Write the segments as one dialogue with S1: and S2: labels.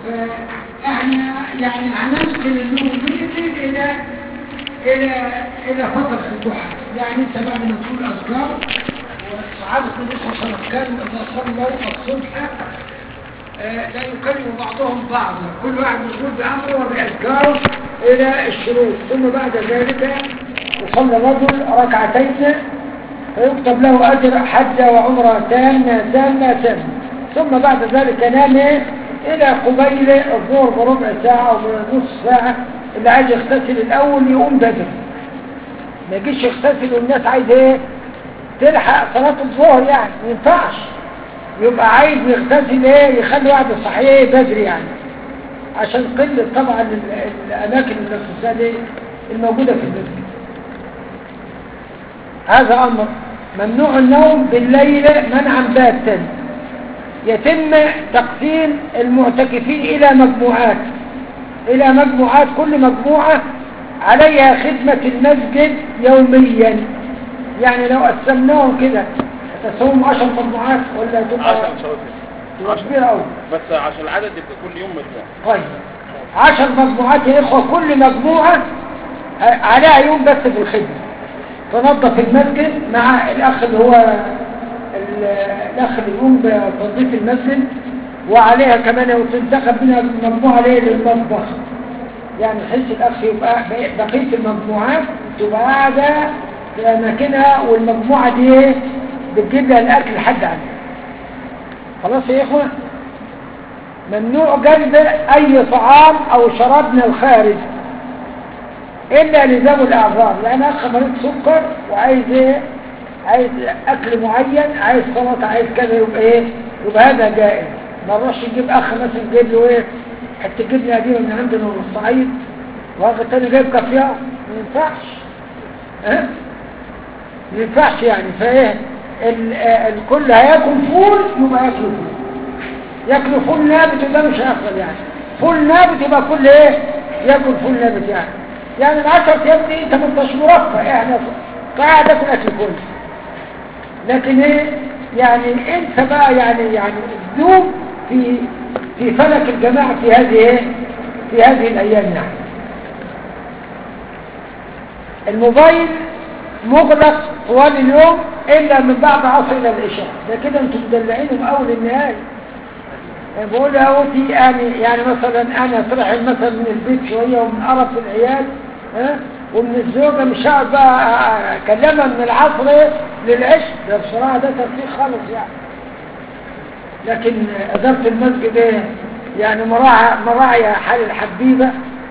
S1: احنا يعني هننقل النوم الى الى الى فتره الضحى يعني انت بعد ما تقول اذكار وصحابه النبي صلى الله عليه وسلم كانوا اذا صلوا الصبح آه، لا يكلم بعضهم بعضا كل واحد مشغول بامره وباذكاره الى الشروق ثم بعد ذلك يصلي الرجل ركعتين فيكتب له اجر حج وعمره تامه تامه تامه ثم بعد ذلك نام الى قبيل الظهر بربع ساعه او بنص ساعه اللي عايز يغتسل الاول يقوم بدري ما يجيش يغتسل والناس عايز ايه تلحق صلاه الظهر يعني ما ينفعش يبقى عايز يغتسل ايه يخلي واحد صحيح بدري يعني عشان قلة طبعا ال- الاماكن الاغتسال الموجودة في المسجد هذا امر ممنوع النوم بالليل منعا باتا يتم تقسيم المعتكفين الى مجموعات الى مجموعات كل مجموعة عليها خدمة المسجد يوميا يعني لو قسمناهم كده تسوهم عشر مجموعات ولا تبقى
S2: 10 شواطئ
S1: تبقى كبيرة أوي
S2: بس عشان العدد يبقى كل يوم مجموعة
S1: طيب عشر مجموعات يا إخوة كل مجموعة عليها يوم بس في الخدمة تنظف المسجد مع الأخ اللي هو ال- الأخ اللي يقوم بتنظيف المسجد وعليها كمان وتنتخب منها مجموعة ليه للمطبخ يعني بحيث الأخ يبقى بقية المجموعات تبقى قاعدة في أماكنها والمجموعة دي إيه؟ بتجيب لها الأكل لحد عليها خلاص يا إخوة ممنوع جلب أي طعام أو شراب من الخارج إلا لذوي الأعذار لأن أخ مريض سكر وعايز إيه عايز أكل معين عايز سلطة عايز كذا يبقى إيه يبقى هذا جائز ما نروحش نجيب أخ مثلا يجيب له إيه حتى جبنة قديمة من عندنا من الصعيد وأخ التاني جايب كافية ما ينفعش ها ما ينفعش يعني فإيه ال- آه، الكل هياكل فول يبقى ياكل فول ياكل فول نابت وده مش هيحصل يعني فول نابت يبقى كل ايه ياكل فول نابت يعني يعني العشر ايام دي انت ما انتش مرفه يعني قاعد تاكل اكل فول لكن ايه يعني انت بقى يعني يعني دوم في في فلك الجماعه في هذه ايه في هذه الايام يعني الموبايل مغلق طوال اليوم الا من بعد عصر الى العشاء ده كده انتم مدلعينه من اول النهايه بقول له اوتي يعني يعني مثلا انا طلع مثلا من البيت شويه ومن قرف العيال ها ومن الزوجه مش هقعد بقى اكلمها من العصر للعشاء ده بصراحه ده تفريغ خالص يعني لكن اداره المسجد ايه يعني مراعي مراعي حال الحبيبه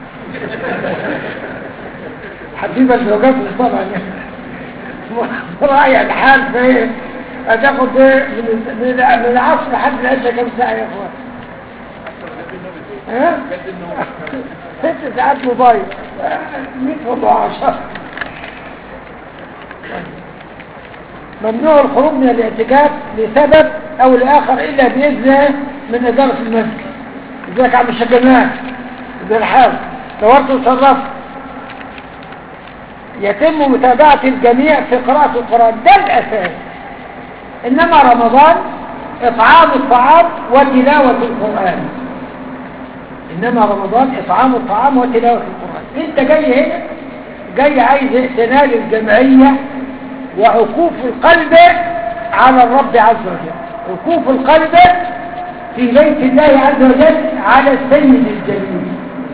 S1: حبيبه الزوجات طبعا يعني مراعي الحال فايه هتاخد ايه من من من العصر لحد العشاء كم ساعه يا اخوان ها ست ساعات موبايل 100 وضع عشر ممنوع الخروج من الاعتكاف لسبب او لاخر الا باذن من اداره المسجد ازيك يا عم الشجنان زي الحال دورت وصرفت يتم متابعة الجميع في قراءة القرآن ده الأساس إنما رمضان إطعام الطعام وتلاوة القرآن إنما رمضان إطعام الطعام وتلاوة القرآن أنت جاي هنا جاي عايز تنال الجمعية وعكوف القلب على الرب عز وجل عكوف القلب في بيت الله عز وجل على السيد الجليل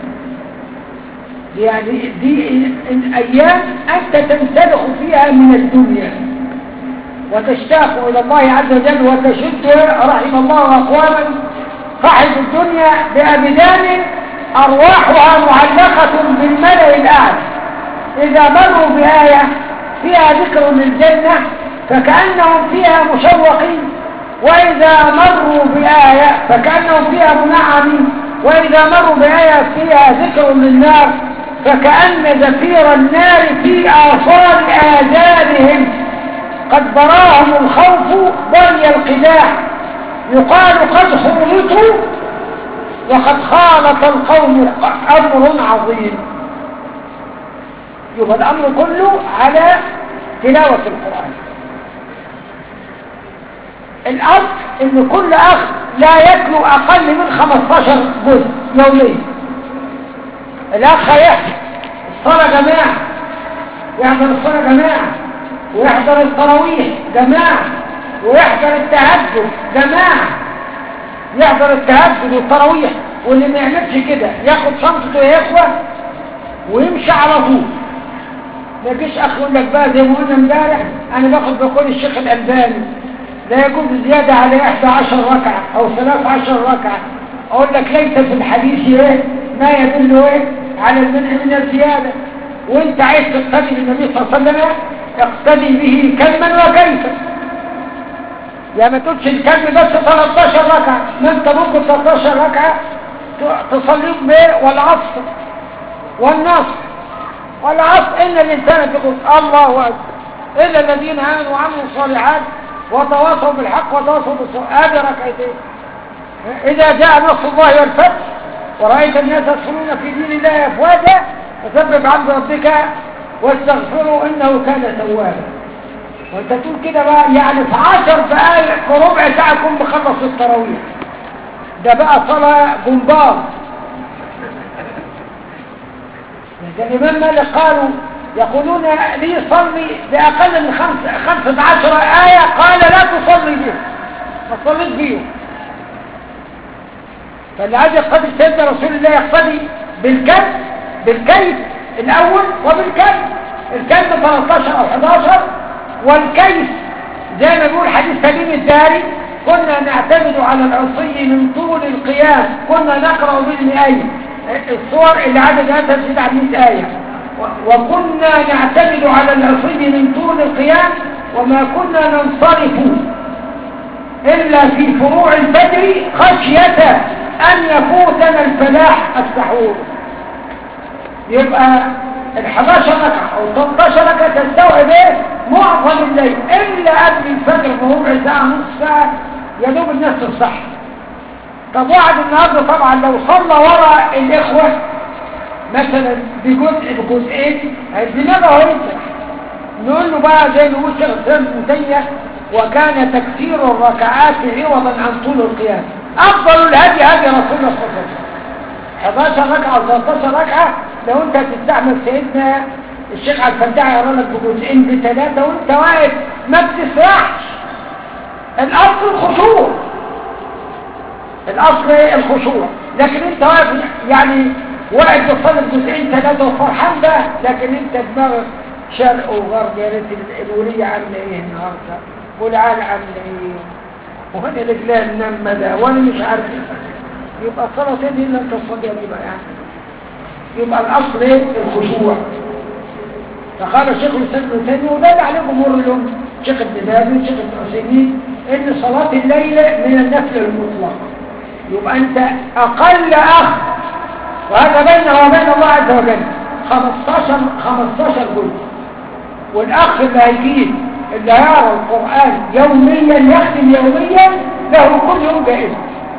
S1: يعني دي الأيام أنت تنسلخ فيها من الدنيا وتشتاق إلى الله عز وجل وتشد رحم الله أقواما صاحب الدنيا بأبدان أرواحها معلقة بالملأ الأعلى إذا مروا بآية فيها ذكر للجنة فكأنهم فيها مشوقين وإذا مروا بآية فكأنهم فيها منعمين وإذا مروا بآية فيها ذكر للنار فكأن زفير النار في آثار آذانهم قد براهم الخوف ضي القداح يقال قد خولتوا وقد خالط القوم أمر عظيم يبقى الأمر كله على تلاوة القرآن الأصل إن كل أخ لا يتلو أقل من 15 جزء يوميا الأخ هيحضر الصلاة جماعة يحضر الصلاة جماعة ويحضر التراويح جماعة ويحضر التهجد جماعة يحضر التهجد والتراويح واللي ما يعملش كده ياخد شنطته يا اخوه ويمشي على طول ما يجيش اخ يقول لك بقى زي ما قلنا امبارح انا باخد بقول الشيخ الالباني لا يجوز زياده على 11 ركعه او 13 ركعه اقول لك ليس في الحديث ايه ما يدل ايه على المنع من الزياده وانت عايز تقتدي بالنبي صلى الله عليه وسلم اقتدي به كما وكيفا يا ما تقولش الكلم بس 13 ركعه ما انت ممكن 13 ركعه تصليهم بايه والعصر والنصر والعصر ان الانسان تقول الله اكبر الا الذين امنوا وعملوا الصالحات وتواصوا بالحق وتواصوا بالصبر هذه ركعتين اذا جاء نصر الله والفتح ورايت الناس يدخلون في دين الله افواجا فسبب عبد ربك واستغفروا انه كان توابا وانت تقول كده بقى يعني في عشر دقائق في ربع ساعه تكون مخلص التراويح ده بقى صلاه جمبار ده الامام مالك قالوا يقولون لي صلي باقل من خمس خمسة عشر آية قال لا تصلي بهم ما تصليت بهم فاللي عايز يقتدي سيدنا رسول الله يقتدي بالكيف بالكيف الاول وبالكيف الكيف 13 او 11 والكيف زي ما بيقول حديث سليم الداري كنا نعتمد على العصي من طول القيام كنا نقرأ بالمئين الصور اللي عددها تزيد عن 100 آية وكنا نعتمد على العصي من طول القيام وما كنا ننصرف إلا في فروع الفجر خشية أن يفوتنا الفلاح السحور يبقى ال 11 ركعة أو 13 ركعة تستوعب إيه؟ معظم الليل إلا قبل الفجر بربع ساعة نص ساعة يا دوب الناس تصح طب واحد النهارده طبعا لو صلى ورا الإخوة مثلا بجزء بجزئين دماغه هيسرح نقول له بقى زي ما بيقول شيخ الاسلام ابن تيميه وكان تكثير الركعات عوضا عن طول القيام افضل الهدي هدي رسول الله صلى الله عليه وسلم 11 ركعه او 13 ركعه لو انت هتستعمل سيدنا الشيخ عبد الفتاح يقرا لك بجزئين بثلاثه وانت واقف ما بتسرحش الاصل الخشوع الاصل الخشوع لكن انت واقف يعني واقف بتصلي بجزئين ثلاثه وفرحان بقى لكن انت دماغك شرق وغرب يا ريت الوليه عامله ايه النهارده والعيال عامله ايه وانا رجلها النمه ده وانا مش عارف يبقى الصلاه دي اللي انت تصليها دي بقى يعني يبقى الاصل ايه الخشوع فقال الشيخ الاسلام ابن تيميه وده اللي عليه جمهور اليوم شيخ ابن باز شيخ ابن عثيمين ان صلاه الليل من النفل المطلق يبقى انت اقل اخ وهذا بينه وبين الله عز وجل 15 15 جزء والاخ اللي هيجيب اللي هيقرا القران يوميا يختم يوميا له كل يوم جائزه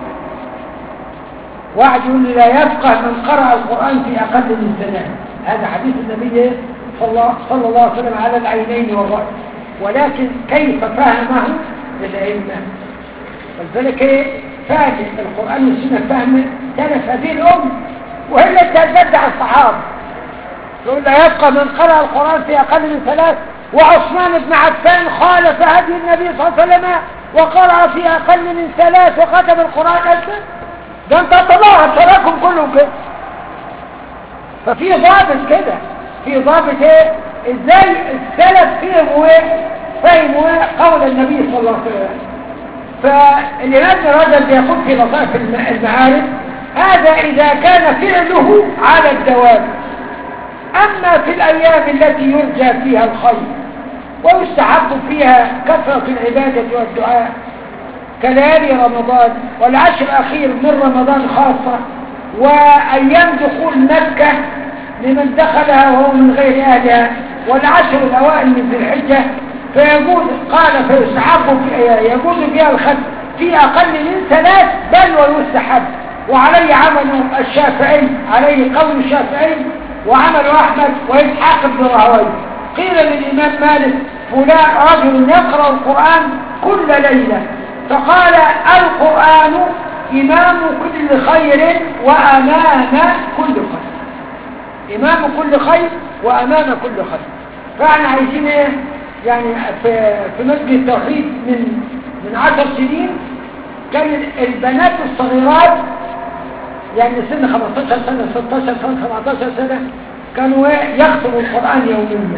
S1: واحد يقول لي لا يفقه من قرأ القرآن في أقل من سنة هذا حديث النبي صلى الله, صلى الله عليه وسلم على العينين والرأي ولكن كيف فهمه للأئمة فلذلك ايه فهم القرآن والسنة فهم كانت هذه الأم وهي تتبدع الصحابة يقول لا يبقى من قرأ القرآن في أقل من ثلاث وعثمان بن عفان خالف هدي النبي صلى الله عليه وسلم وقرأ في أقل من ثلاث وختم القرآن ألفا ده انت طبعا تراكم كلهم كده ففي ضابط كده في ضابط ايه ازاي السلف فهموا ايه فهموا ايه قول النبي صلى الله عليه وسلم فالإمام ابن رجب يقول في لطائف المعارف هذا إذا كان فعله على الدوام أما في الأيام التي يرجى فيها الخير ويستحب فيها كثرة العبادة والدعاء كليالي رمضان والعشر الأخير من رمضان خاصة وأيام دخول مكة لمن دخلها وهو من غير أهلها والعشر الأوائل من ذي الحجة فيجوز قال فيستحب فيها يجوز فيها الختم في أقل من ثلاث بل ويستحب وعليه عمل الشافعي عليه قول الشافعي وعمل أحمد وإسحاق بن راهويه قيل للإمام مالك فلان رجل يقرأ القرآن كل ليلة فقال القرآن إمام كل خير وأمام كل خير إمام كل خير وأمام كل خير فاحنا عايزين ايه يعني في, في مسجد التوحيد من من عشر سنين كان البنات الصغيرات يعني سن 15 سنة 16 سنة 17 سنة كانوا ايه يختموا القرآن يوميا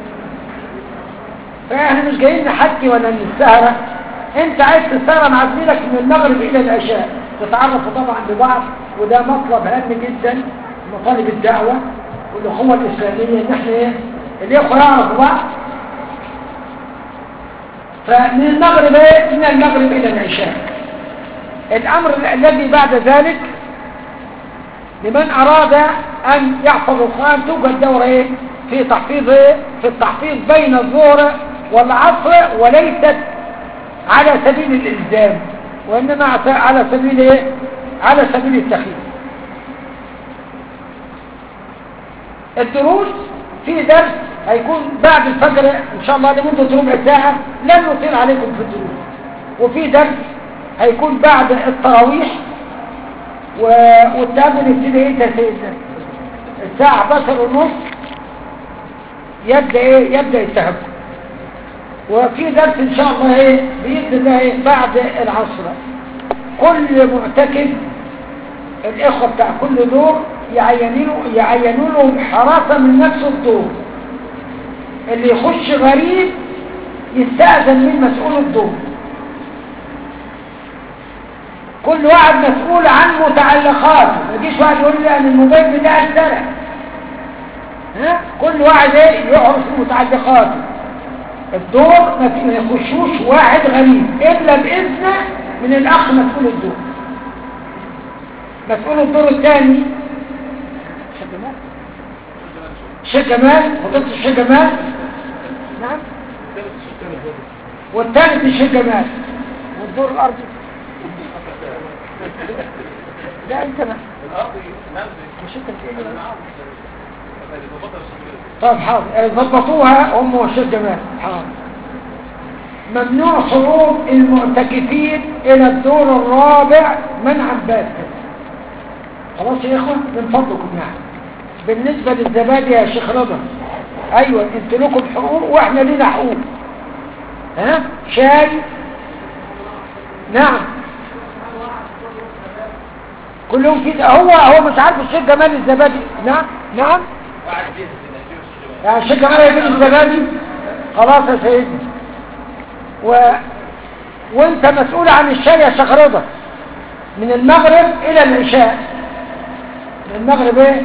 S1: فاحنا مش جايين نحكي ولا نسهرة انت عايز تسهرة مع زميلك من المغرب الى العشاء تتعرفوا طبعا ببعض وده مطلب هام جدا مطالب الدعوة والاخوة الاسلامية ان احنا ايه الاخوة يعرفوا بعض فمن المغرب ايه من المغرب الى العشاء الامر الذي بعد ذلك لمن اراد ان يحفظ القرآن توجد دورة ايه في تحفيظ ايه في التحفيظ بين الظهر والعصر وليست على سبيل الالزام وانما على سبيل ايه على سبيل التخييم الدروس في درس هيكون بعد الفجر ان شاء الله لمدة ربع ساعة لن نطيل عليكم في الدروس وفي درس هيكون بعد التراويح و... والتأمل يبتدي ايه تسيدنا الساعة 11 ونص يبدأ ايه يبدأ التهجد وفي درس ان شاء الله ايه بإذن الله ايه بعد العصر كل معتكف الاخوة بتاع كل دور يعينوا يعينوا لهم حراسة من نفس الدور اللي يخش غريب يستأذن من مسؤول الدور كل واحد مسؤول عن متعلقاته ما يجيش واحد يقول لي ان الموبايل بتاعي اتسرق ها كل واحد ايه يعرف متعلقاته الدور ما يخشوش واحد غريب الا باذن من الاخ مسؤول الدور مسؤول الدور الثاني الشيخ جمال فضلت الشيخ جمال نعم والثالث الشيخ جمال والدور الارضي لا انت ما مش انت بتقول طب حاضر ضبطوها هم والشيخ جمال حاضر ممنوع صعود المعتكفين الى الدور الرابع منعا باتا خلاص يا اخوان من فضلكم يعني بالنسبة للزبادي يا شيخ رضا ايوه انت لكم حقوق واحنا لنا حقوق ها شاي نعم كلهم كده هو هو مش عارف الشيخ جمال الزبادي نعم نعم يعني الشيخ جمال يجيب الزبادي خلاص يا سيدي و... وانت مسؤول عن الشاي يا شيخ رضا من المغرب الى العشاء من المغرب ايه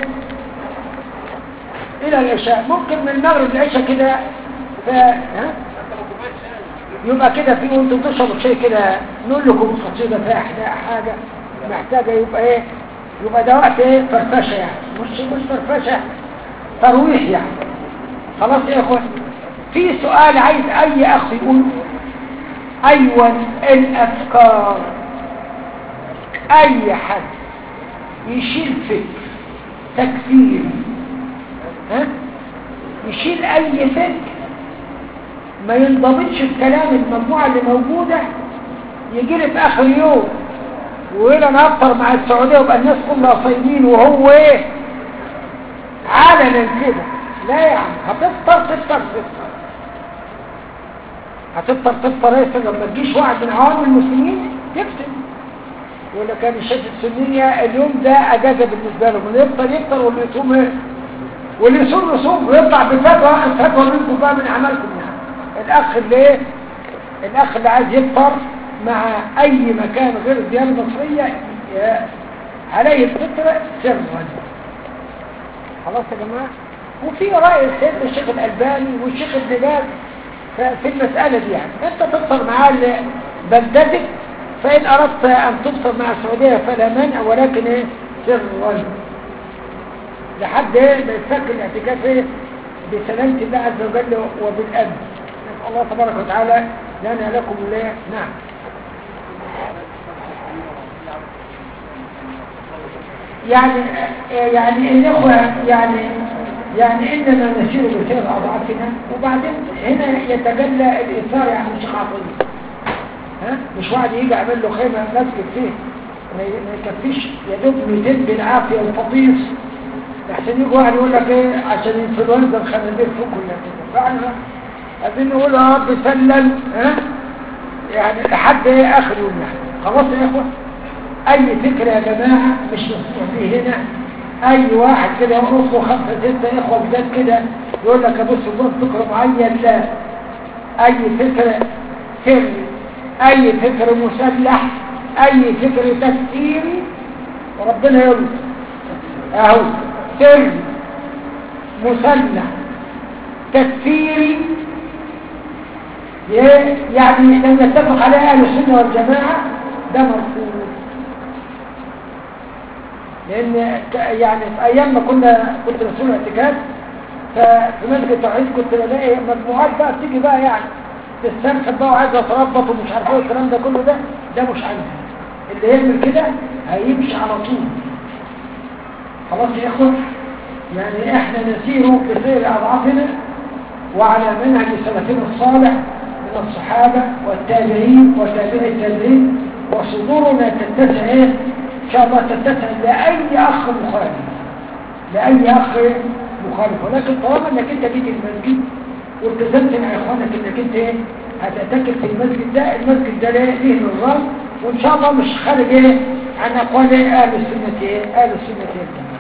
S1: الى العشاء ممكن من المغرب للعشاء كده ف... ها؟ يبقى كده في وانتم تشربوا شيء كده نقول لكم قصيده فيها حاجه محتاجه يبقى ايه يبقى ده وقت ايه فرفشه يعني مش مش فرفشه ترويح يعني خلاص يا اخوان في سؤال عايز اي اخ يقول ايوه الافكار اي حد يشيل فكر تكفير ها يشيل اي فكر ما ينضبطش بكلام المجموعة اللي موجودة يجي لي في اخر يوم ويقول انا افطر مع السعودية ويبقى الناس كلها صايمين وهو ايه علنا كده لا يا عم هتفطر تفطر تفطر هتفطر تفطر ايه لما تجيش واحد من عوام المسلمين يكتب يقول لك انا الشيخ السنية اليوم ده اجازة بالنسبة لهم اللي يفطر يفطر واللي يصوم ايه واللي يصوم يصوم ويطلع بفتوى الفتوى منكم بقى من عملكم يعني الاخ اللي ايه الاخ اللي عايز يفطر مع اي مكان غير الديانة المصرية عليه الفطر سرا خلاص يا جماعة وفي رأي السيد الشيخ الألباني والشيخ ابن باز في المسألة دي يعني انت تفطر معاه بلدتك فإن أردت أن تفطر مع السعودية فلا مانع ولكن ايه سرا لحد ايه ما يتفك الاعتكاف ايه بسلامة الله عز وجل وبالأمن نسأل الله تبارك وتعالى لنا لكم الله نعم يعني يعني الإخوة يعني يعني إننا نسير بسير أضعافنا وبعدين هنا يتجلى الإثار عن الشيخ عطية ها مش واحد يجي يعمل له خيمة مسجد فيه ما ي- ما يكفيش يا دوب 200 بالعافية وفطيس احسن يجي واحد يقول لك ايه عشان انفلونزا الخنازير فوق ولا كده فاحنا عايزين نقول يا رب سلم ها يعني لحد ايه اخر يوم يعني خلاص يا اخوة اي فكرة يا جماعة مش مسموح فيه هنا اي واحد كده يقف له خمسة ستة اخوة جداد كده يقول لك ابص الله فكرة معين لا اي فكرة سر اي فكر مسلح اي فكر تفكيري ربنا يقول اهو سر مسلح تكفيري ي- يعني لو نتفق عليه اهل السنه والجماعه ده مرفوض لان ك- يعني في ايام ما كنا كنت مسؤول اعتكاف ففي مسجد التوحيد كنت بلاقي مجموعات بقى بتيجي بقى يعني تستنفذ بقى وعايزه تربط ومش عارف ايه الكلام ده كله ده ده مش عندي اللي يعمل كده هيمشي على طول خلاص يا اخوة يعني احنا نسير بخير اضعافنا وعلى منهج سلفنا الصالح من الصحابة والتابعين وتابعي التابعين وصدورنا تتسع ايه ان شاء الله تتسع لاي اخ مخالف لاي اخ مخالف ولكن طالما انك انت جيت المسجد والتزمت مع اخوانك انك انت ايه هتعتكف في المسجد ده المسجد ده ليه ليه نظام وان شاء الله مش خارج ايه عن اقوال إيه؟ اهل السنه ايه اهل السنه والجماعه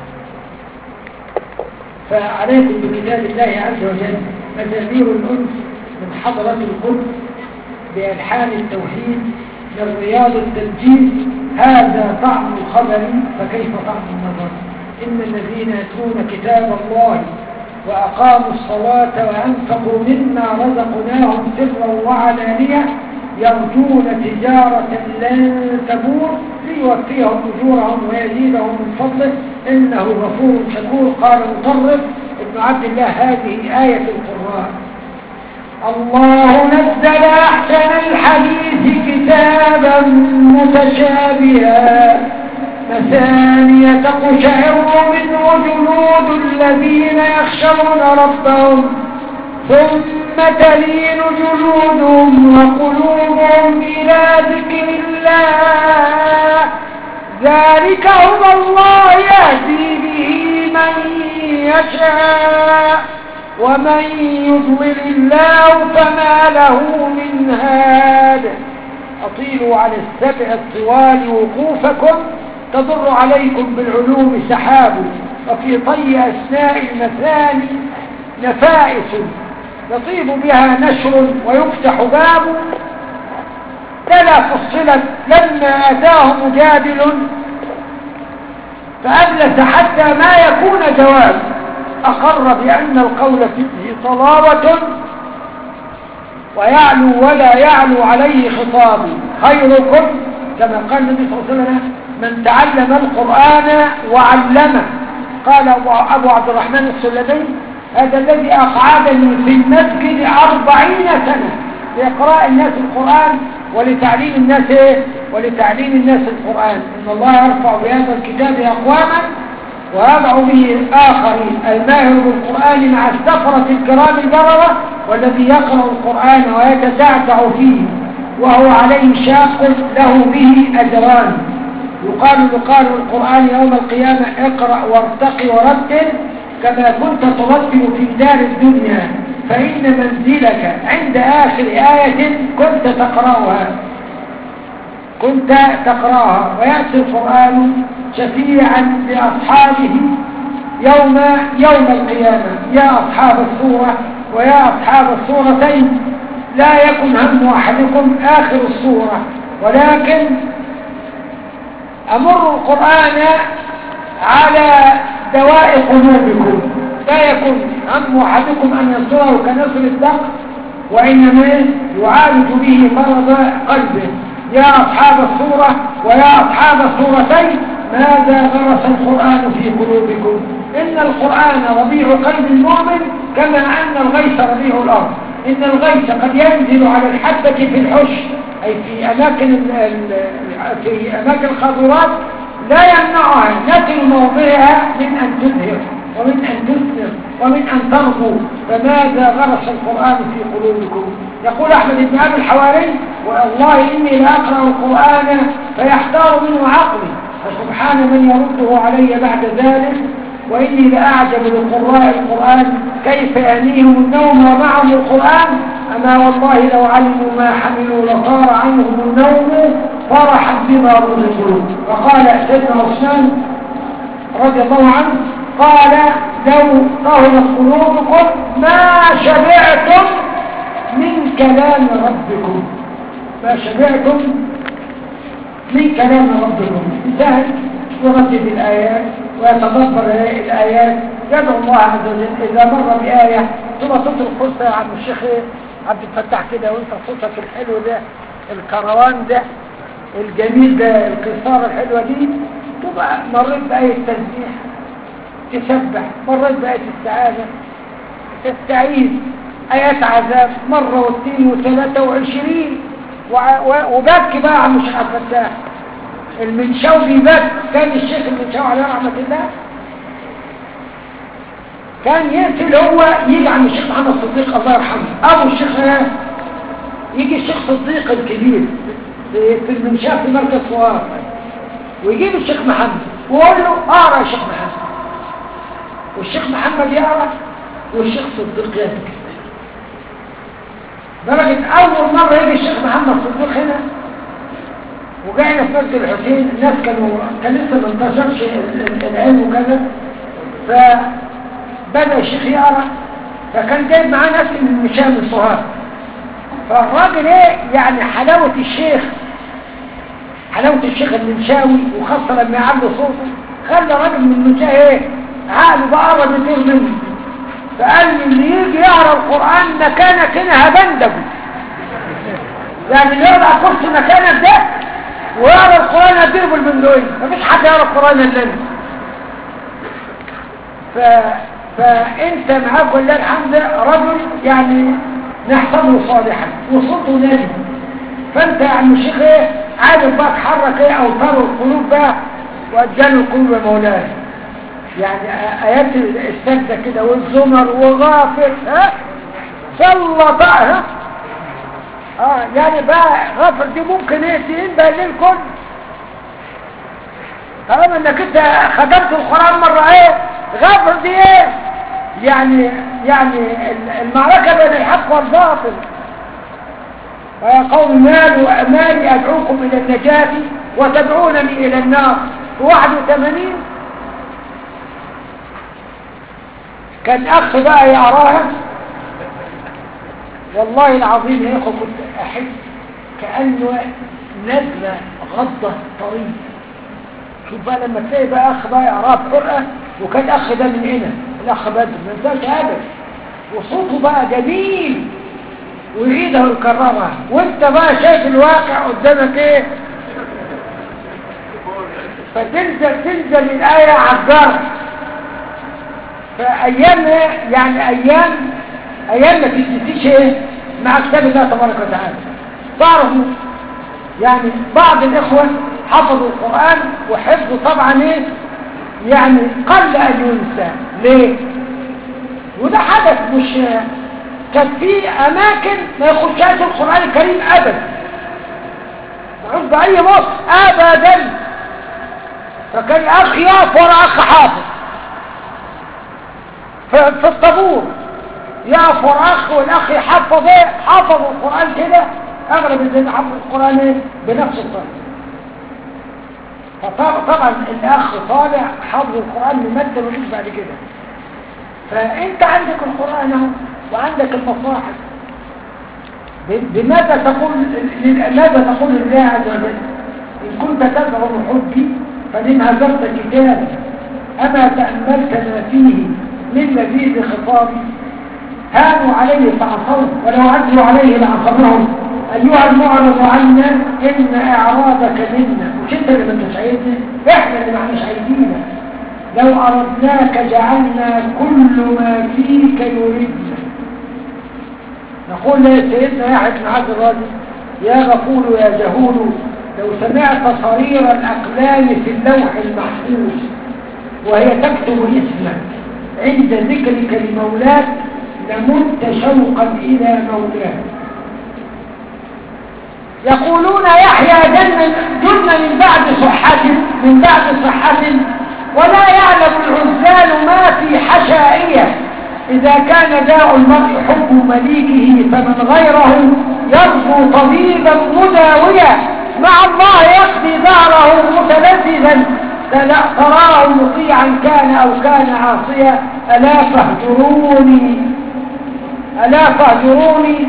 S1: فعليكم بكتاب الله عز وجل مزامير الأنس من حضرة القدس بألحان التوحيد من رياض التنجيل هذا طعم الخبر فكيف طعم النظر إن الذين يتلون كتاب الله وأقاموا الصلاة وأنفقوا مما رزقناهم سرا وعلانية يرجون تجارة لن تبور ليوفيهم أجورهم ويزيدهم من فضله إنه غفور شكور قال مطرف ابن عبد الله هذه آية القرآن الله نزل أحسن الحديث كتابا متشابها مثانية تقشعر منه جلود الذين يخشون ربهم ثم تلين جلودهم وقلوبهم إلى ذكر الله ذلك هو الله يهدي به من يشاء ومن يضلل الله فما له من هاد أطيلوا على السبع الطوال وقوفكم تضر عليكم بالعلوم سحاب وفي طي أثناء المثاني نفائس يطيب بها نشر ويفتح باب تلا فصلت لما أتاه مجادل فأبلس حتى ما يكون جواب أقر بأن القول فيه طلاوة ويعلو ولا يعلو عليه خطاب خيركم كما قال النبي صلى الله عليه وسلم من تعلم القرآن وعلمه قال أبو عبد الرحمن السلمي هذا الذي أقعدني في المسجد أربعين سنة لإقراء الناس القرآن ولتعليم الناس إيه؟ ولتعليم الناس القرآن إن الله يرفع بهذا الكتاب أقواما ويضع به آخرين الماهر بالقرآن مع السفرة الكرام البررة والذي يقرأ القرآن ويتزعزع فيه وهو عليه شاق له به أجران يقال لقارئ القرآن يوم القيامة اقرأ وارتقي ورتل كما كنت ترتل في دار الدنيا فإن منزلك عند آخر آية كنت تقرأها كنت تقرأها ويأتي القرآن شفيعا لأصحابه يوم يوم القيامة يا أصحاب الصورة ويا أصحاب الصورتين لا يكن هم أحدكم آخر الصورة ولكن أمر القرآن على دواء قلوبكم لا يكن هم أحدكم أن يصوره كنصر الدق وإنما يعالج به مرض قلبه يا أصحاب الصورة ويا أصحاب الصورتين ماذا غرس القرآن في قلوبكم إن القرآن ربيع قلب المؤمن كما أن الغيث ربيع الأرض إن الغيث قد ينزل على الحبة في الحش أي في أماكن في أماكن الخضرات لا يمنعها نتل موضعها من أن تزهر ومن أن تثمر ومن أن تربو فماذا غرس القرآن في قلوبكم يقول أحمد بن أبي الحواري والله إني لأقرأ القرآن فيحتار منه عقلي فسبحان من يرده علي بعد ذلك وإني لأعجب لقراء القرآن كيف يأنيهم النوم ومعهم القرآن أما والله لو علموا ما حملوا لصار عنهم النوم فرحا بما رزقوا وقال سيدنا عثمان رضي الله عنه قال لو طهرت قلوبكم ما شبعتم من كلام ربكم ما شبعتم من كلام ربكم انتهت يردد الآيات ويتدبر الآيات يدعو الله عز وجل إذا مر بآية ثم تترك فرصة يا عم الشيخ عبد الفتاح كده وانت صوتك الحلو ده الكروان ده الجميل ده القصارة الحلوة دي تبقى مريت بآية تسبيح تسبح مريت بآية السعادة تستعيذ آيات عذاب مرة واثنين وثلاثة وعشرين وبكي بقى عم الشيخ عبد الفتاح المنشاوي بيبكي كان الشيخ المنشاوي عليه رحمة الله كان يقتل هو يجي عند الشيخ محمد صديق الله يرحمه ابو الشيخ يجي الشيخ صديق الكبير في المنشاة في مركز صوار ويجيب الشيخ محمد ويقول له اقرا يا شيخ محمد والشيخ محمد يقرا والشيخ صديق يبكي درجة أول مرة يجي الشيخ محمد صديق هنا وجاينا في مسجد الحسين الناس كانوا كان لسه ما انتشرش العلم وكذا فبدأ الشيخ يقرا فكان جايب معاه ناس من مشام الصهار فالراجل ايه يعني حلاوة الشيخ حلاوة الشيخ المنشاوي وخاصة لما يعلي صوته خلى راجل من المنشاوي ايه عقله بقى قرب يطير منه فقال لي اللي يجي يقرا القرآن مكانك هنا هبندبه يعني اللي يقرا كرسي مكانك ده ويقرا القرآن هديه بالبندقية مفيش حد يقرا القرآن الا انت ف... فانت معاك ولله الحمد رجل يعني نحسبه صالحا وصوته نادي فانت يا عم الشيخ ايه عارف بقى تحرك ايه اوتار القلوب بقى وادان القلوب يا مولاي يعني ايات السجده كده والزمر وغافر ها سلط ها اه يعني بقى غافر دي ممكن ايه تنبه الليل كله طالما انك انت خدمت القران مره ايه غافر دي ايه يعني يعني المعركه بين الحق والباطل ويا قوم مالوا مالي ادعوكم الى النجاه وتدعونني الى النار 81 كان اخ بقى يقراها والله العظيم يا اخو كنت احب كانه نزله غضه طريق شوف بقى لما تلاقي بقى اخ بقى يقراها بحرقه وكان اخ ده من هنا الاخ بدر ما انساش ابدا وصوته بقى جميل ويعيدها ويكررها وانت بقى شايف الواقع قدامك ايه فتنزل تنزل الايه عجاره فايام يعني ايام ايام ما تجلسيش ايه مع كتاب الله تبارك وتعالى تعرفوا يعني بعض الاخوه حفظوا القران وحفظوا طبعا ايه يعني قل ان ينسى ليه وده حدث مش كان في اماكن ما يخشهاش القران الكريم ابدا معروف باي مصر ابدا فكان الاخ يقف ورا اخ حافظ في الطابور يقف ورا اخ والاخ يحفظ ايه حفظ القران كده اغلب الذين حفظ القران ايه بنفس الطريقه فطبعا الاخ طالع حفظ القران ممثل وليس بعد كده فانت عندك القران اهو وعندك المصاحف بماذا تقول ماذا تقول لله عز وجل ان كنت تزعم حبي فلم هزرت كتابي اما تاملت ما فيه من لذيذ خطابي هانوا عليه فعصوا ولو عدلوا عليه لعصمهم ايها المعرض عنا ان اعراضك منا مش انت اللي ما تسعدنا احنا اللي ما احناش عايزينك لو اردناك جعلنا كل ما فيك يريدنا نقول يا سيدنا يحيى بن عبد الراجل يا غفور يا جهول لو سمعت صرير الاقلام في اللوح المحفوظ وهي تكتب اسمك عند ذكرك لمولاك لمت شوقا الى مولاك يقولون يحيى جن جن من بعد صحة من بعد صحة ولا يعلم العزال ما في حشائية إذا كان داء المرء حب مليكه فمن غيره يرجو طبيبا مداويا مع الله يقضي داره متلذذا فلا تراه مطيعا كان أو كان عاصيا ألا فاهجروني ألا فاهجروني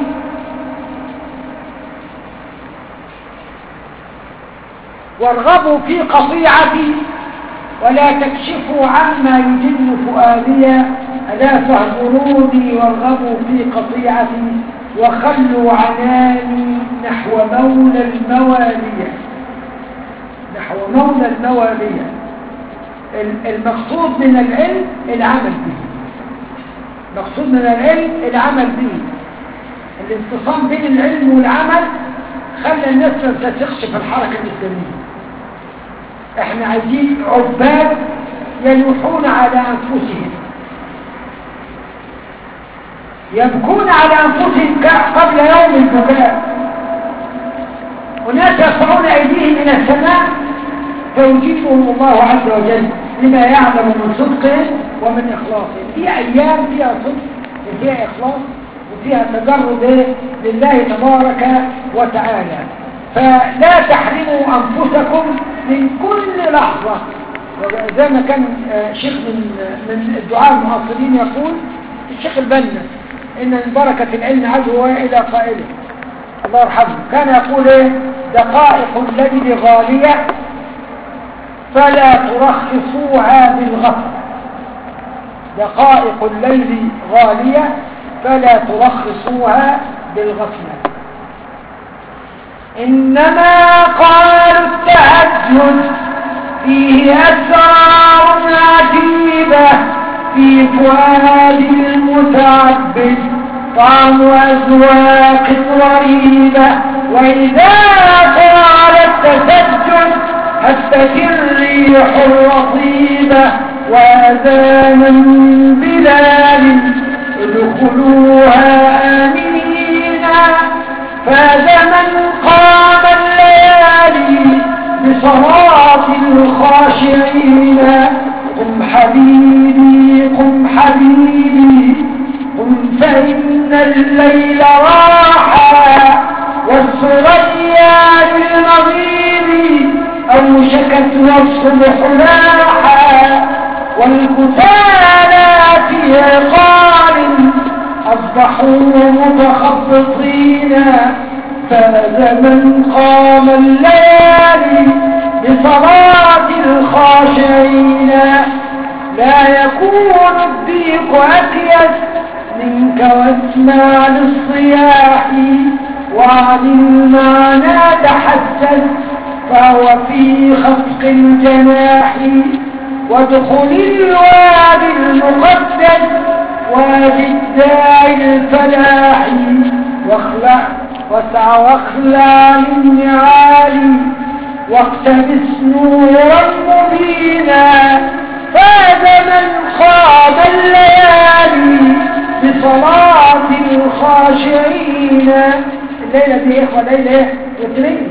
S1: وارغبوا في قطيعتي ولا تكشفوا عما يجن فؤاديا ألا فاهجروني وارغبوا في قطيعتي وخلوا عناني نحو مولى الموالية نحو مولى الموالية المقصود من العلم العمل به المقصود من العلم العمل به الانتصام بين العلم والعمل خلى الناس ما تثقش في الحركة الإسلامية احنا عايزين عباد يلوحون على أنفسهم يبكون على أنفسهم قبل يوم البكاء وناس يرفعون أيديهم إلى السماء فيجيبهم الله عز وجل لما يعلم من صدقهم ومن إخلاصهم في أيام فيها صدق وفيها إخلاص وفيها تجرد لله تبارك وتعالى فلا تحرموا أنفسكم من كل لحظة زي ما كان شيخ من من الدعاء المعاصرين يقول الشيخ البنا إن من بركة العلم عدوى إلى قائله الله يرحمه كان يقول إيه دقائق الليل غالية فلا ترخصوها بالغفلة دقائق الليل غالية فلا ترخصوها بالغفلة إنما قالوا التهجد فيه أسرار عجيبة في فؤاد المتعبد طعم أزواق غريبة وإذا قال التسجد هتت الريح الرطيبة وأذانا من بلال ادخلوها آمنين فاز من قام الليالي بصلاة الخاشعين قم حبيبي قم حبيبي قم فإن الليل راحا والسريا بالمغيب أوشكت والصبح لاحا والكتالى في عقال أصبحوا متخبطين فاز من قام الليالي بصلاة الخاشعين لا يكون الضيق أكيس منك واسمع للصياح وعن المعنى تحسس فهو في خفق الجناح وادخل الوادي المقدس وادي الداعي الفلاح واخلع واسع واخلع للنعال واقتبس نورا مبينا فاز من خاب الليالي بصلاة الخاشعين الليلة دي إخوة ليلة وترية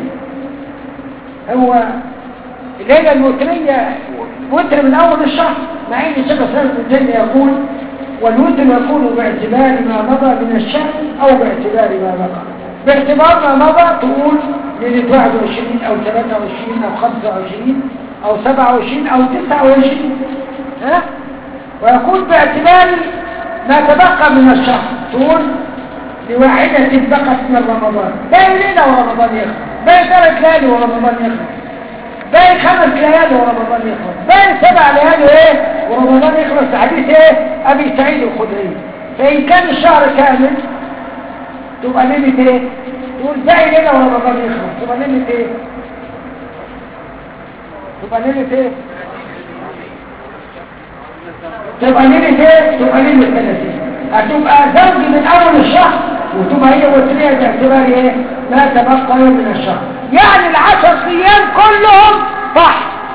S1: هو الليلة الوترية وتر من أول الشهر مع أن الشيخ سلام بن تيمية يقول والوتر يكون باعتبار ما مضى من الشهر أو باعتبار ما بقى باعتبار ما مضى تقول ليلة 21 أو 23 أو 25 أو 27 أو 29 ها ويكون باعتبار ما تبقى من الشهر تقول لواحدة بقت من رمضان باقي ليلة ورمضان يخلص باقي ثلاث ليالي ورمضان يخلص باقي خمس ليالي ورمضان يخلص باقي سبع ليالي ايه ورمضان يخلص حديث ايه ابي سعيد الخدري فان كان الشهر كامل تبقى ليلة ايه تقول باقي ليلة ورمضان يخلص تبقى ليلة ايه تبقى ليلة ايه تبقى ليلة ايه تبقى ليلة 30 هتبقى زوج من اول الشهر وتبقى هي وتريه باعتبار ايه ما تبقى يوم من الشهر يعني العشر ايام كلهم صح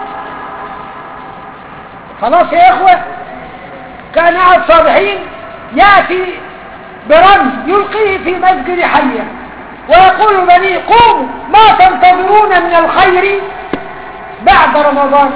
S1: خلاص يا اخوة كان احد الصالحين يأتي برمز يلقيه في مسجد حية ويقول بني قوموا ما تنتظرون من الخير بعد رمضان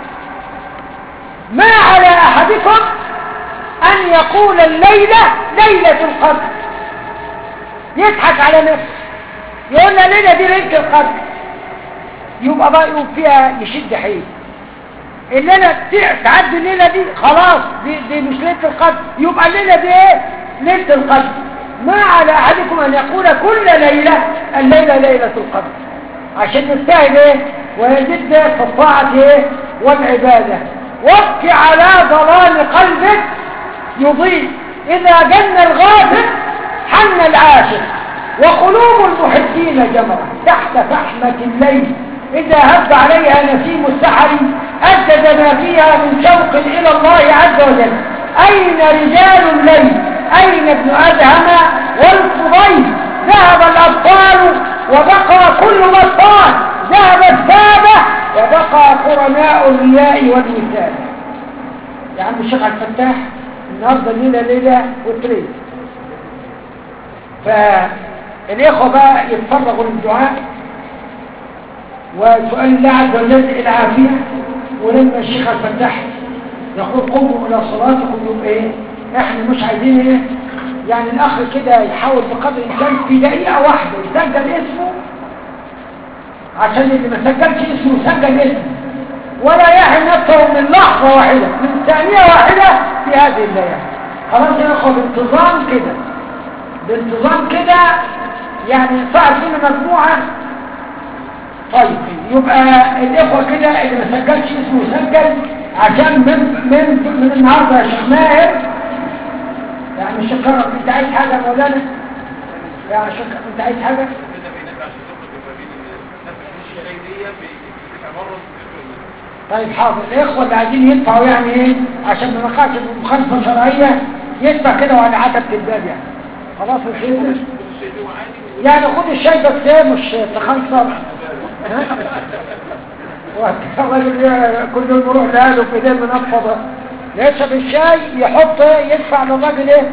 S1: ما على أحدكم أن يقول الليلة ليلة القدر يضحك على نفسه يقول لنا ليلة دي ليلة القدر يبقى بقى يقوم فيها يشد حيل الليلة تعدي الليلة دي خلاص دي, دي مش ليلة القدر يبقى الليلة دي ايه ليلة القدر ما على أحدكم أن يقول كل ليلة الليلة ليلة القدر عشان نستاهل ايه ويزيد في الطاعة ايه والعبادة وابكي على ظلام قلبك يضيء إذا جن الغافل حن العاشق وقلوب المحبين جمرة تحت فحمة الليل إذا هب عليها نسيم السحر أجد ما فيها من شوق إلى الله عز وجل أين رجال الليل أين ابن أدهم والفضيل ذهب الأبطال وبقى كل بطال ذهب السادة وبقى قرناء الرياء والوساد يا عم الشيخ عبد الفتاح النهارده ليله ليله وتريد فالاخوه بقى يتفرغوا للدعاء وسؤال الله عز وجل العافيه ولما الشيخ الفتاح يقول قوموا الى صلاتكم يبقى ايه احنا مش عايزين ايه يعني الاخ كده يحاول بقدر الامكان في دقيقه واحده يسجل اسمه عشان اللي ما سجلش اسمه يسجل اسمه ولا يحل نفسه من لحظة واحدة من ثانية واحدة في هذه الليالي خلاص يا اخوة بانتظام كده بانتظام كده يعني صعد فينا مجموعة طيب يبقى الاخوة كده اللي ما سجلش اسمه يسجل عشان من من من النهارده يا شيخ ماهر يعني مش شكرا انت عايز حاجة يا مولانا يا شكرا انت عايز حاجة طيب حاضر الاخوة اللي عايزين يدفعوا يعني ايه عشان ما نقعش بمخالفة شرعية يدفع كده وعلى عتب الباب يعني خلاص يا سيدنا يعني خد الشاي بس ايه مش تخنصر والراجل كل يوم يروح لأهله في ايديه منفضة يشرب الشاي يحط يدفع للراجل ايه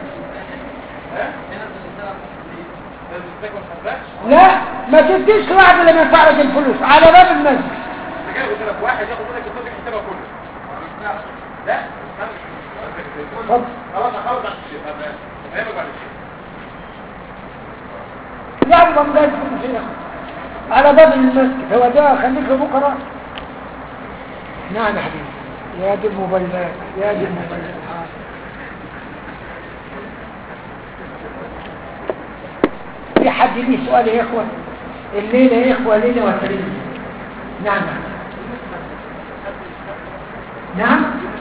S1: لا ما تديش واحد اللي ما يدفع لك الفلوس على باب المسجد
S2: واحد ياخد منك الفلوس يحسبها كله لا
S1: اتفضل
S2: خلاص خلاص بعد الشيء فاهمك بعد الشيء
S1: لا يبقى مدرس شيخ على باب المسجد هو ده خليك لبكره نعم يا حبيبي يا دي الموبايلات يا دي الموبايلات في حد ليه سؤال يا اخوه الليله يا اخوه ليله وتريد نعم نعم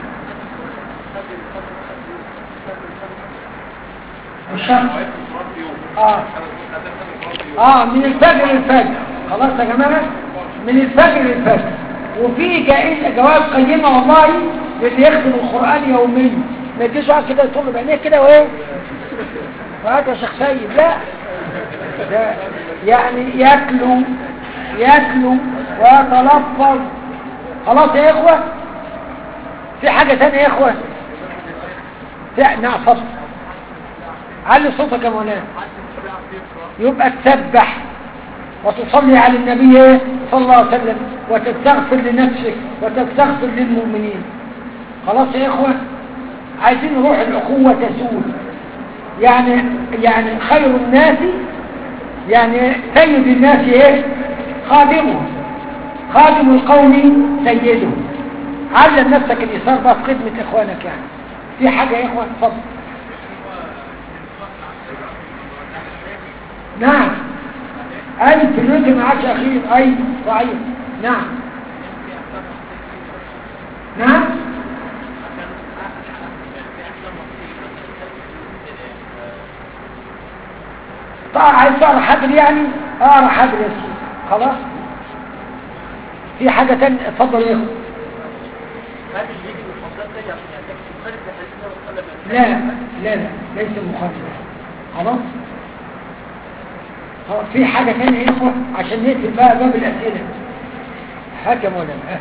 S1: الشمس اه اه من الفجر للفجر خلاص يا جماعه من الفجر للفجر وفي جائزه جوائز قيمه والله للي يخدم القران يوميا ما يجيش واحد كده يطل بعينيه كده وايه وهات يا شيخ سيد لا ده يعني ياكلوا ياكلوا ويتلفظ خلاص يا اخوه في حاجه ثانيه يا اخوه في نعم فضل علي صوتك يا مولانا يبقى تسبح وتصلي على النبي صلى الله عليه وسلم وتستغفر لنفسك وتستغفر للمؤمنين خلاص يا اخوه عايزين روح الاخوه تسود يعني يعني خير الناس يعني سيد الناس ايه خادمهم خادم القوم سيدهم علم نفسك الايثار بقى في خدمه اخوانك يعني في حاجه يا اخوان اتفضل نعم اي فلوس ما عادش اخير اي صحيح نعم نعم طبعا عايز تقرا حبل يعني اقرا حبل يا سيدي خلاص في حاجة تانية اتفضل يا اخو لا لا لا ليس مخالف خلاص خلاص في حاجة تانية يا اخوة عشان نقفل بقى باب الأسئلة هات يا مولانا هات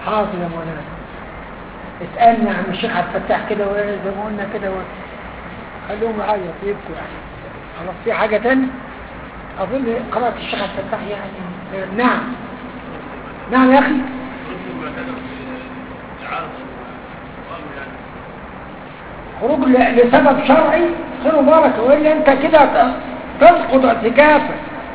S1: حاضر يا مولانا اسألنا عن الشيخ عبد الفتاح كده وزي ما قلنا كده و... خلوهم يعيط يبكوا يعني خلاص في حاجة تانية أظن قراءة الشيخ عبد الفتاح يعني نعم نعم يا أخي خروج ل- لسبب شرعي خير وبركة وإلا أنت كده ت- تسقط اعتكافك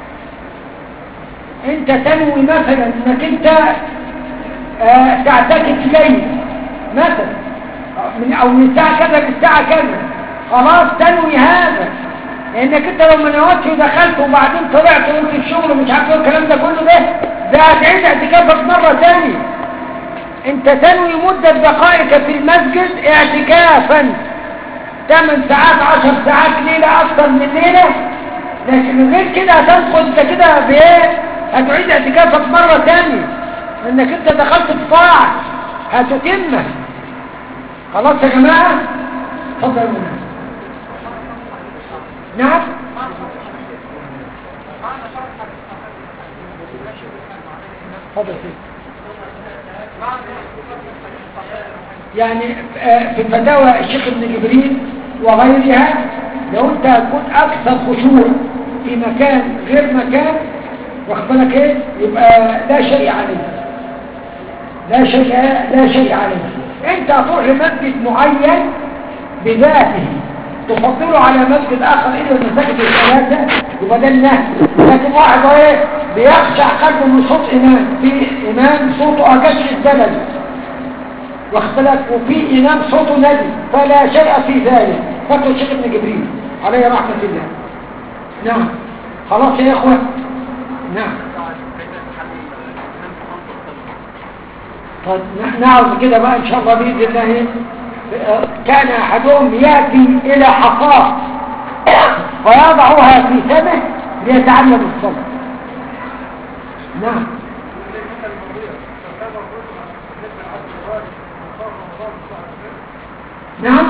S1: أنت تنوي مثلا أنك أنت آه، تعتكف ليل مثلا آه، من أو من الساعة كذا للساعة كذا خلاص تنوي هذا لأنك أنت لو ما نويتش ودخلت وبعدين طلعت وانت الشغل ومش عارف ايه الكلام ده كله ده ده هتعيد اعتكافك مرة تانية انت تنوي مدة بقائك في المسجد اعتكافا 8 ساعات 10 ساعات ليلة اكتر من ليلة لكن غير كده هتدخل انت كده بايه هتعيد اعتكافك مرة تانية انك انت دخلت في طاعة هتتمه خلاص يا جماعة اتفضل يا مولانا. نعم اتفضل سيدي يعني آه، في فتاوى الشيخ ابن جبريل وغيرها لو انت كنت اكثر خشوع في مكان غير مكان واخد بالك ايه يبقى لا شيء عليه لا شيء لا شيء عليه انت هتروح لمسجد معين بذاته تفضله على مسجد اخر الا المساجد الثلاثه يبقى ده النهي لكن واحد ايه بيخشع قلبه من صوت امام في امام صوته اكش الزبل واختلف وفي إمام صوته نبي فلا شيء في ذلك فتوى الشيخ ابن جبريل عليه رحمة الله نعم خلاص يا إخوة نعم طيب ن- نعرض كده بقى إن شاء الله بإذن الله آه، كان أحدهم يأتي إلى حصاه فيضعها في فمه ليتعلم الصلاة نعم نعم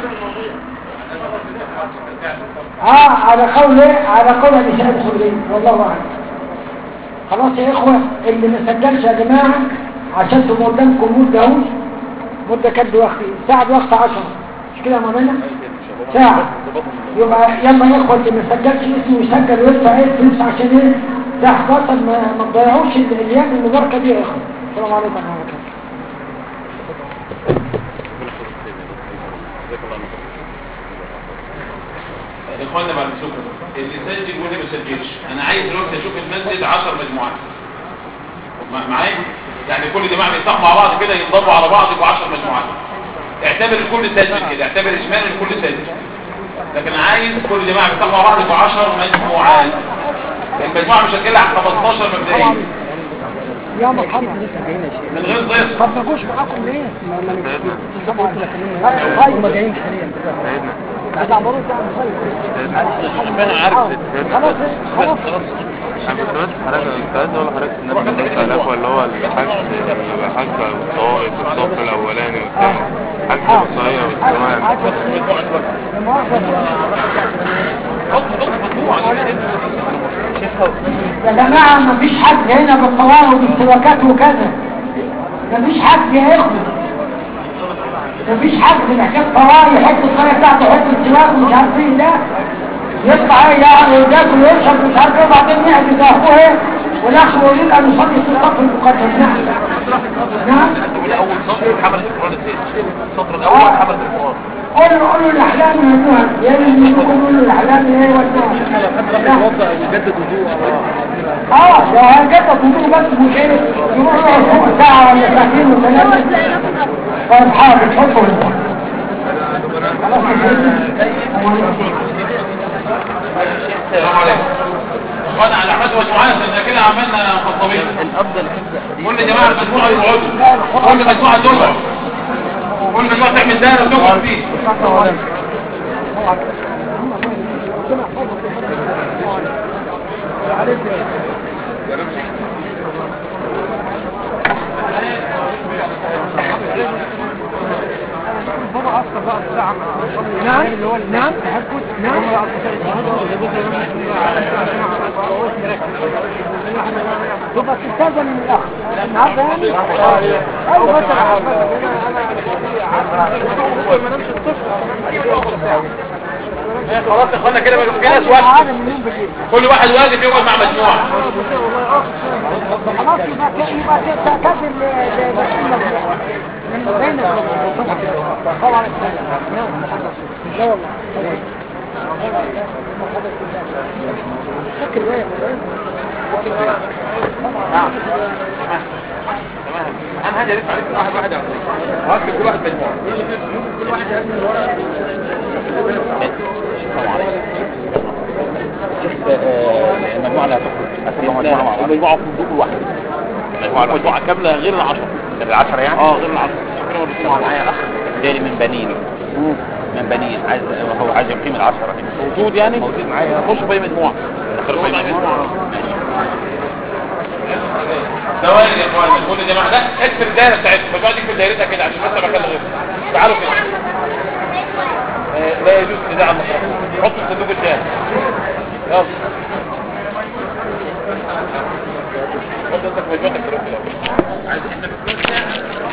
S1: اه على قول على قول النساء الخليل والله اعلم خلاص يا اخوه اللي ما سجلش يا جماعه عشان تبقوا قدامكم مده اهو مده كد وقت ساعه وقت 10 مش كده يا مولانا ساعه يبقى يلا يا اخوه اللي ما سجلش اسمه يسجل ويدفع ايه فلوس عشان ايه ساعه 11 ما ما تضيعوش الايام المباركه دي يا اخوه السلام عليكم ورحمه الله وبركاته
S3: اخوانا بعد الشكر اللي سجل واللي ما سجلش انا عايز دلوقتي اشوف المسجد 10 مجموعات مع- معايا يعني كل جماعه بيفتحوا مع بعض كده ينضموا على بعض يبقوا 10 مجموعات اعتبر الكل سجل كده اعتبر اجمالي الكل سجل لكن عايز كل جماعه بيفتحوا مع بعض يبقوا 10 مجموعات المجموعه مش هتقل عن 15 مبدئيا
S1: يا مرحبا
S3: من غير ضيف
S1: طب ما جوش معاكم ليه؟ هم جايين حاليا بتاع بروز
S4: انا عارف
S1: خلاص خلاص
S4: انا كنت بس حضرتك كنت عايز اقول لحضرتك ان انا بس علاقه اللي هو الحجز الحجز والطوائف والصف الاولاني والثاني حجز الصغير والكمان
S1: يا جماعة مفيش حد هنا بالطوارئ وبالسواكات وكذا مفيش حد يا اخوة مفيش حد محتاج طوارئ يحط الطريقة بتاعته يحط السواك ومش عارف ايه ده يطلع ايه يعني وياكل ويشرب مش عارف ايه وبعدين يحجز اخوه ايه والاخر يريد ان يصلي في الصف المقدس نعم نعم
S3: اول سطر حمل القران الثاني السطر الاول حمل القران
S1: قولوا قولوا الاحلام يا نوح يا اللي قولوا الاحلام ايه والنوح
S2: يجدد وضوء
S1: اه لو هنجدد وضوء بس مش ايه يروح يقعد فوق ساعة ولا ساعتين وثلاثة طيب حاضر اتفضل خلاص يا سيدي.
S3: السلام عليكم وانا على احمد مجموعات لان كده عملنا خطابين
S4: الافضل حفظ
S3: كل جماعه المجموعه يقعدوا كل مجموعه تقعد كل مجموعه تعمل دايره وتقعد فيه
S1: عليك نعم نعم نعم تبقى تستاذن من الاخ النهارده يعني ايوه بس
S3: خلاص يا اخوانا كده بقى في ناس واقفه كل واحد واقف يقعد مع مجموعه
S1: خلاص يبقى ك- يبقى تعتذر لبسيمة من بين طبعا لا والله فكر بقى
S3: نعم تمام انا هاجي الف عليك واحد واحد هاكل كل واحد مجموعه كل واحد
S5: المجموعة اللي هتخرج مجموعة مع بعض مجموعة كل واحد مجموعة مجموعة كاملة غير العشرة غير العشرة يعني؟ اه غير العشرة معايا أخ جاي من بنين من بنين عايز هو عايز يقيم العشرة موجود يعني؟ موجود معايا خش في أي مجموعة دخلوا في أي مجموعة ماشي
S3: ثواني يا اخوانا كل يا جماعه لا اكسر الدايره بتاعتكم مجموعه دي في دايرتها كده عشان بس مكان غير تعالوا كده آه، لا يجوز نزاع المصرف حطوا الصندوق الثاني يلا حط انت في مجموعتك كده عايز احنا